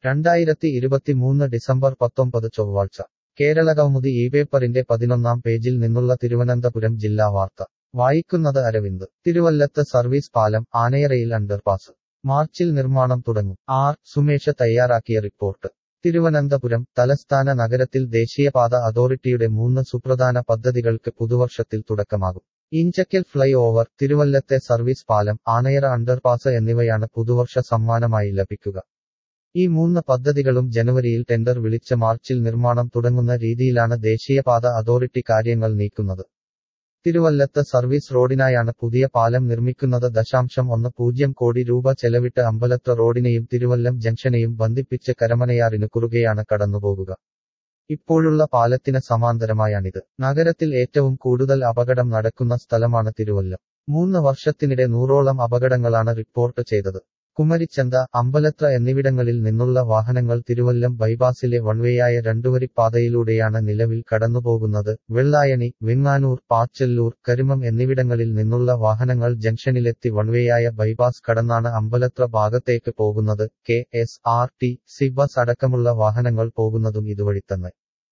രണ്ടായിരത്തി ഇരുപത്തിമൂന്ന് ഡിസംബർ പത്തൊമ്പത് ചൊവ്വാഴ്ച കേരളകൗമുദി ഈ പേപ്പറിന്റെ പതിനൊന്നാം പേജിൽ നിന്നുള്ള തിരുവനന്തപുരം ജില്ലാ വാർത്ത വായിക്കുന്നത് അരവിന്ദ് തിരുവല്ലത്ത് സർവീസ് പാലം ആനയറയിൽ അണ്ടർപാസ് മാർച്ചിൽ നിർമ്മാണം തുടങ്ങും ആർ സുമേഷ് തയ്യാറാക്കിയ റിപ്പോർട്ട് തിരുവനന്തപുരം തലസ്ഥാന നഗരത്തിൽ ദേശീയപാത അതോറിറ്റിയുടെ മൂന്ന് സുപ്രധാന പദ്ധതികൾക്ക് പുതുവർഷത്തിൽ തുടക്കമാകും ഇഞ്ചക്കൽ ഫ്ലൈ ഓവർ തിരുവല്ലത്തെ സർവീസ് പാലം ആനയറ അണ്ടർപാസ് എന്നിവയാണ് പുതുവർഷ സമ്മാനമായി ലഭിക്കുക ഈ മൂന്ന് പദ്ധതികളും ജനുവരിയിൽ ടെൻഡർ വിളിച്ച് മാർച്ചിൽ നിർമ്മാണം തുടങ്ങുന്ന രീതിയിലാണ് ദേശീയപാത അതോറിറ്റി കാര്യങ്ങൾ നീക്കുന്നത് തിരുവല്ലത്ത് സർവീസ് റോഡിനായാണ് പുതിയ പാലം നിർമ്മിക്കുന്നത് ദശാംശം ഒന്ന് പൂജ്യം കോടി രൂപ ചെലവിട്ട് അമ്പലത്ര റോഡിനെയും തിരുവല്ലം ജംഗ്ഷനെയും ബന്ധിപ്പിച്ച് കരമനയാറിനു കുറുകെയാണ് കടന്നുപോകുക ഇപ്പോഴുള്ള പാലത്തിന് സമാന്തരമായാണിത് നഗരത്തിൽ ഏറ്റവും കൂടുതൽ അപകടം നടക്കുന്ന സ്ഥലമാണ് തിരുവല്ലം മൂന്ന് വർഷത്തിനിടെ നൂറോളം അപകടങ്ങളാണ് റിപ്പോർട്ട് ചെയ്തത് കുമരിച്ചന്ത അമ്പലത്ര എന്നിവിടങ്ങളിൽ നിന്നുള്ള വാഹനങ്ങൾ തിരുവല്ലം ബൈപാസിലെ വൺവേയായ രണ്ടുവരിപ്പാതയിലൂടെയാണ് നിലവിൽ കടന്നുപോകുന്നത് വെള്ളായണി വെങ്ങാനൂർ പാച്ചല്ലൂർ കരുമം എന്നിവിടങ്ങളിൽ നിന്നുള്ള വാഹനങ്ങൾ ജംഗ്ഷനിലെത്തി വൺവേയായ ബൈപാസ് കടന്നാണ് അമ്പലത്ര ഭാഗത്തേക്ക് പോകുന്നത് K S R T C bus അടക്കമുള്ള വാഹനങ്ങൾ പോകുന്നതും ഇതുവഴി തന്നെ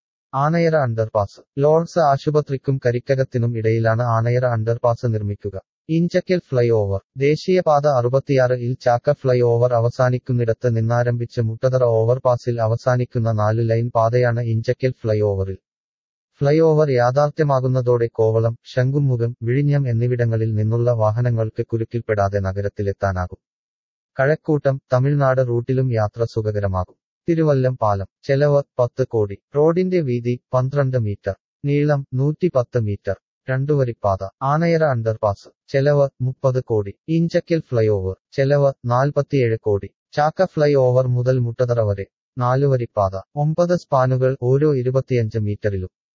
ആനയറ അണ്ടർപാസ് ലോർഡ്സ് ആശുപത്രിക്കും കരിക്കകത്തിനും ഇടയിലാണ് ആനയറ അണ്ടർപാസ് നിർമ്മിക്കുക ഇഞ്ചക്കൽ ഫ്ലൈ ഓവർ ദേശീയപാത അറുപത്തിയാറ് ഇൽ ചാക്ക ഫ്ലൈ ഓവർ അവസാനിക്കുന്നിടത്ത് നിന്നാരംഭിച്ച് മുട്ടതറ ഓവർപാസിൽ അവസാനിക്കുന്ന നാല് ലൈൻ പാതയാണ് ഇഞ്ചക്കൽ ഫ്ലൈ ഓവറിൽ ഫ്ലൈ ഓവർ യാഥാർത്ഥ്യമാകുന്നതോടെ കോവളം ശംഖുമുഖം വിഴിഞ്ഞം എന്നിവിടങ്ങളിൽ നിന്നുള്ള വാഹനങ്ങൾക്ക് കുരുക്കിൽപ്പെടാതെ നഗരത്തിലെത്താനാകും കഴക്കൂട്ടം തമിഴ്നാട് റൂട്ടിലും യാത്ര സുഖകരമാകും തിരുവല്ലം പാലം ചെലവ് പത്ത് കോടി റോഡിന്റെ വീതി പന്ത്രണ്ട് മീറ്റർ നീളം നൂറ്റി പത്ത് മീറ്റർ രണ്ടുവരിപ്പാത ആനയറ അണ്ടർപാസ് ചെലവ് മുപ്പത് കോടി ഇഞ്ചക്കൽ ഫ്ലൈ ഓവർ ചെലവ് നാൽപ്പത്തിയേഴ് കോടി ചാക്ക ഫ്ലൈ ഓവർ മുതൽ മുട്ടതറ വരെ നാലുവരിപ്പാത ഒമ്പത് സ്പാനുകൾ ഓരോ ഇരുപത്തിയഞ്ച് മീറ്ററിലും